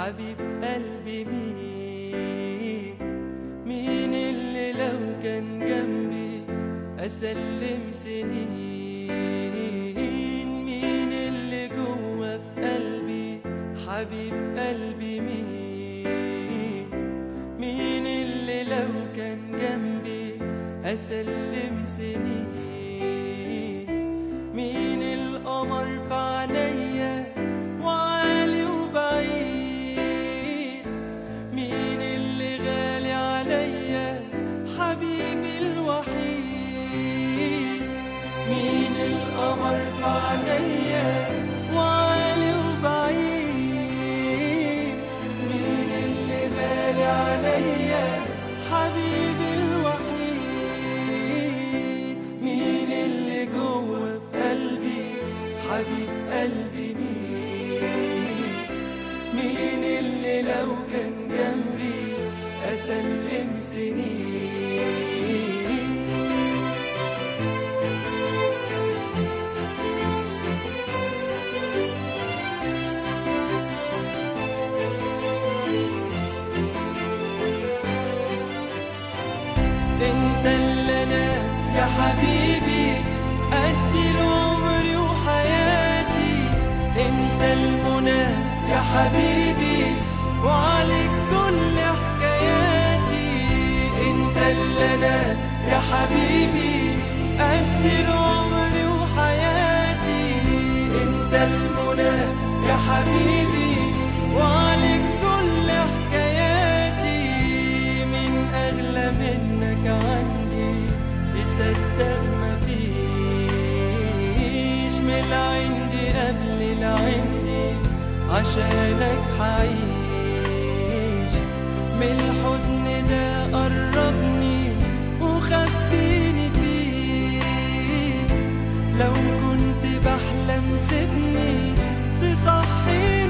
حبيب قلبي مين مين اللي لو كان جنبي أسلم سنين مين اللي جوا في قلبي حبيب قلبي مين مين اللي لو كان جنبي أسلم سنين مين القمر في عينيا وعالي وبعيد مين اللي غالي عليا حبيبي الوحيد مين القمر في عينيا وعالي وبعيد مين اللي غالي عليا حبيبي الوحيد مين اللي جوه في قلبي حبيب قلبي مين مين اللي لو كان جنبي أسلم سنين انت اللي انا يا حبيبي ادي لعمري وحياتي انت المنى يا حبيبي وعليك كل حكاياتي انت اللي انا يا حبيبي ادي لعمري وحياتي انت المنى يا حبيبي وعليك كل حكاياتي من أغلى منك عندي تصدق مفيش من العندي قبل العندي عشانك حعيش من الحضن ده قربني وخبيني فيه لو كنت بحلم سيبني تصحيني